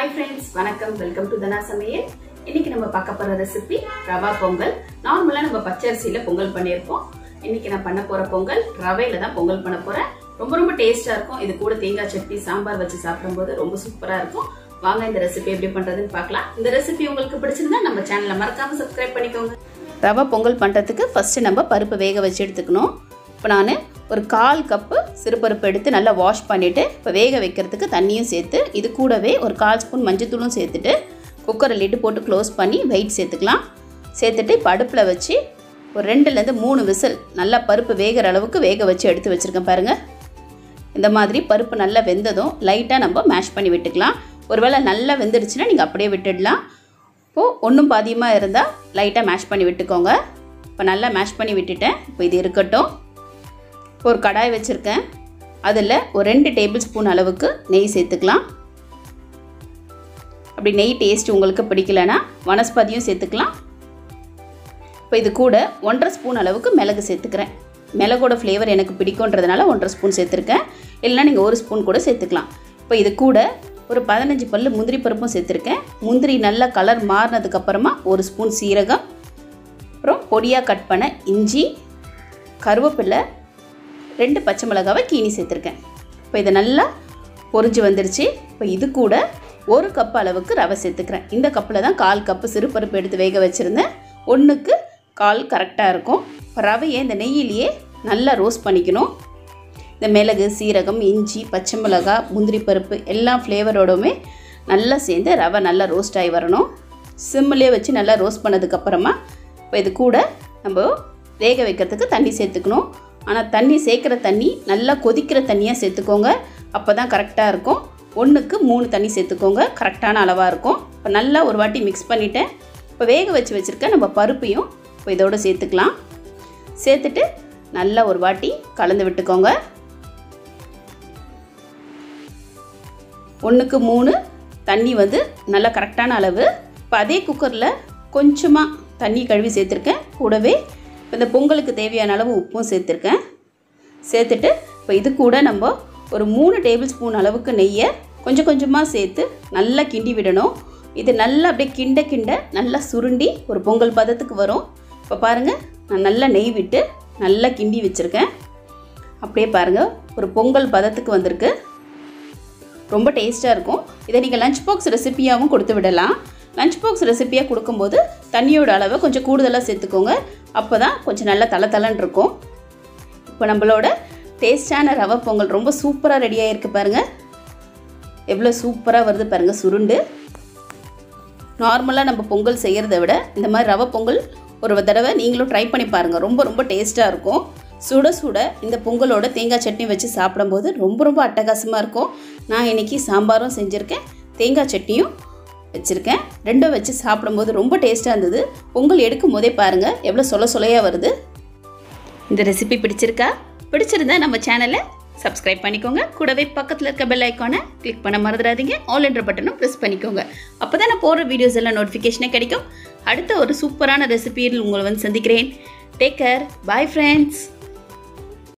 hi friends வணக்கம் welcome to Dhana சமையல் இன்னைக்கு நம்ம பார்க்க போற ரெசிபி ரவா பொங்கல் நார்மலா நம்ம பச்சரிசியில பொங்கல் பண்ணியிருப்போம் இன்னைக்கு நான் பண்ண போற பொங்கல் ரவையில தான் பொங்கல் பண்ண போறேன் ரொம்ப ரொம்ப டேஸ்டா இருக்கும் இது கூட தேங்காய் சட்னி சாம்பார் வச்சு சாப்பிடும்போது ரொம்ப சூப்பரா இருக்கும் வாங்க இந்த ரெசிபி எப்படி பண்றதுன்னு பார்க்கலாம் இந்த ரெசிபி உங்களுக்கு பிடிச்சிருந்தா நம்ம சேனலை மறக்காம சப்ஸ்கிரைப் பண்ணிக்கோங்க ரவை பொங்கல் பண்ணுறதுக்கு ஃபஸ்ட்டு நம்ம பருப்பு வேக வச்சு எடுத்துக்கணும் இப்போ நான் ஒரு கால் கப்பு சிறுபருப்பு எடுத்து நல்லா வாஷ் பண்ணிவிட்டு இப்போ வேக வைக்கிறதுக்கு தண்ணியும் சேர்த்து இது கூடவே ஒரு கால் ஸ்பூன் மஞ்சத்தூளும் சேர்த்துட்டு குக்கரை லிட்டு போட்டு க்ளோஸ் பண்ணி வெயிட் சேர்த்துக்கலாம் சேர்த்துட்டு இப்போ அடுப்பில் வச்சு ஒரு ரெண்டுலேருந்து மூணு விசில் நல்லா பருப்பு வேகிற அளவுக்கு வேக வச்சு எடுத்து வச்சுருக்கேன் பாருங்கள் இந்த மாதிரி பருப்பு நல்லா வெந்ததும் லைட்டாக நம்ம மேஷ் பண்ணி விட்டுக்கலாம் ஒருவேளை நல்லா வெந்துடுச்சுன்னா நீங்கள் அப்படியே விட்டுடலாம் இப்போது ஒன்றும் பாதியமாக இருந்தால் லைட்டாக மேஷ் பண்ணி விட்டுக்கோங்க இப்போ நல்லா மேஷ் பண்ணி விட்டுட்டேன் இப்போ இது இருக்கட்டும் இப்போ ஒரு கடாய் வச்சுருக்கேன் அதில் ஒரு ரெண்டு டேபிள் ஸ்பூன் அளவுக்கு நெய் சேர்த்துக்கலாம் அப்படி நெய் டேஸ்ட் உங்களுக்கு பிடிக்கலனா வனஸ்பதியும் சேர்த்துக்கலாம் இப்போ இது கூட ஒன்றரை ஸ்பூன் அளவுக்கு மிளகு சேர்த்துக்கிறேன் மிளகோட ஃப்ளேவர் எனக்கு பிடிக்குன்றதுனால ஒன்றரை ஸ்பூன் சேர்த்துருக்கேன் இல்லைனா நீங்கள் ஒரு ஸ்பூன் கூட சேர்த்துக்கலாம் இப்போ இது கூட ஒரு பதினஞ்சு பல்லு முந்திரி பருப்பும் சேர்த்துருக்கேன் முந்திரி நல்லா கலர் மாறினதுக்கப்புறமா ஒரு ஸ்பூன் சீரகம் அப்புறம் பொடியாக கட் பண்ண இஞ்சி கருவேப்பிலை ரெண்டு பச்சை மிளகாவை கீனி சேர்த்துருக்கேன் இப்போ இதை நல்லா பொரிஞ்சு வந்துருச்சு இப்போ இது கூட ஒரு கப் அளவுக்கு ரவை சேர்த்துக்கிறேன் இந்த கப்பில் தான் கால் கப்பு சிறுபருப்பு எடுத்து வேக வச்சுருந்தேன் ஒன்றுக்கு கால் கரெக்டாக இருக்கும் இப்போ ரவையை இந்த நெய்யிலேயே நல்லா ரோஸ்ட் பண்ணிக்கணும் இந்த மிளகு சீரகம் இஞ்சி பச்சை மிளகா முந்திரி பருப்பு எல்லா ஃப்ளேவரோடுமே நல்லா சேர்ந்து ரவை நல்லா ரோஸ்ட் ஆகி வரணும் சிம்மிலே வச்சு நல்லா ரோஸ்ட் பண்ணதுக்கப்புறமா இப்போ இது கூட நம்ம வேக வைக்கிறதுக்கு தண்ணி சேர்த்துக்கணும் ஆனால் தண்ணி சேர்க்குற தண்ணி நல்லா கொதிக்கிற தண்ணியாக சேர்த்துக்கோங்க அப்போ தான் கரெக்டாக இருக்கும் ஒன்றுக்கு மூணு தண்ணி சேர்த்துக்கோங்க கரெக்டான அளவாக இருக்கும் இப்போ நல்லா ஒரு வாட்டி மிக்ஸ் பண்ணிவிட்டேன் இப்போ வேக வச்சு வச்சுருக்க நம்ம பருப்பையும் இப்போ இதோடு சேர்த்துக்கலாம் சேர்த்துட்டு நல்லா ஒரு வாட்டி கலந்து விட்டுக்கோங்க ஒன்றுக்கு மூணு தண்ணி வந்து நல்லா கரெக்டான அளவு இப்போ அதே குக்கரில் கொஞ்சமாக தண்ணி கழுவி சேர்த்துருக்கேன் கூடவே இப்போ இந்த பொங்கலுக்கு தேவையான அளவு உப்பும் சேர்த்துருக்கேன் சேர்த்துட்டு இப்போ இது கூட நம்ம ஒரு மூணு டேபிள் ஸ்பூன் அளவுக்கு நெய்யை கொஞ்சம் கொஞ்சமாக சேர்த்து நல்லா கிண்டி விடணும் இது நல்லா அப்படியே கிண்ட கிண்ட நல்லா சுருண்டி ஒரு பொங்கல் பதத்துக்கு வரும் இப்போ பாருங்கள் நான் நல்லா நெய் விட்டு நல்லா கிண்டி வச்சுருக்கேன் அப்படியே பாருங்கள் ஒரு பொங்கல் பதத்துக்கு வந்திருக்கு ரொம்ப டேஸ்ட்டாக இருக்கும் இதை நீங்கள் லஞ்ச் பாக்ஸ் ரெசிப்பியாகவும் கொடுத்து விடலாம் லஞ்ச் பாக்ஸ் ரெசிப்பியாக கொடுக்கும்போது தண்ணியோட அளவை கொஞ்சம் கூடுதலாக சேர்த்துக்கோங்க அப்போ தான் கொஞ்சம் நல்லா தலை தலைன்னு இருக்கும் இப்போ நம்மளோட டேஸ்டான ரவை பொங்கல் ரொம்ப சூப்பராக ரெடியாக இருக்குது பாருங்கள் எவ்வளோ சூப்பராக வருது பாருங்கள் சுருண்டு நார்மலாக நம்ம பொங்கல் செய்கிறத விட இந்த மாதிரி ரவை பொங்கல் ஒரு தடவை நீங்களும் ட்ரை பண்ணி பாருங்கள் ரொம்ப ரொம்ப டேஸ்ட்டாக இருக்கும் சுட சுட இந்த பொங்கலோட தேங்காய் சட்னி வச்சு சாப்பிடும்போது ரொம்ப ரொம்ப அட்டகாசமாக இருக்கும் நான் இன்றைக்கி சாம்பாரும் செஞ்சுருக்கேன் தேங்காய் சட்னியும் வச்சுருக்கேன் ரெண்டும் வச்சு சாப்பிடும்போது ரொம்ப டேஸ்ட்டாக இருந்தது பொங்கல் எடுக்கும் போதே பாருங்கள் எவ்வளோ சொல சொலையாக வருது இந்த ரெசிபி பிடிச்சிருக்கா பிடிச்சிருந்தா நம்ம சேனலை சப்ஸ்கிரைப் பண்ணிக்கோங்க கூடவே பக்கத்தில் இருக்க பெல் ஐக்கானை கிளிக் பண்ண மறந்துடாதீங்க ஆல் என்ற பட்டனும் ப்ரெஸ் பண்ணிக்கோங்க அப்போ தான் நான் போடுற வீடியோஸ் எல்லாம் நோட்டிஃபிகேஷனே கிடைக்கும் அடுத்த ஒரு சூப்பரான ரெசிபியில் உங்களை வந்து சந்திக்கிறேன் டேக் கேர் பாய் ஃப்ரெண்ட்ஸ்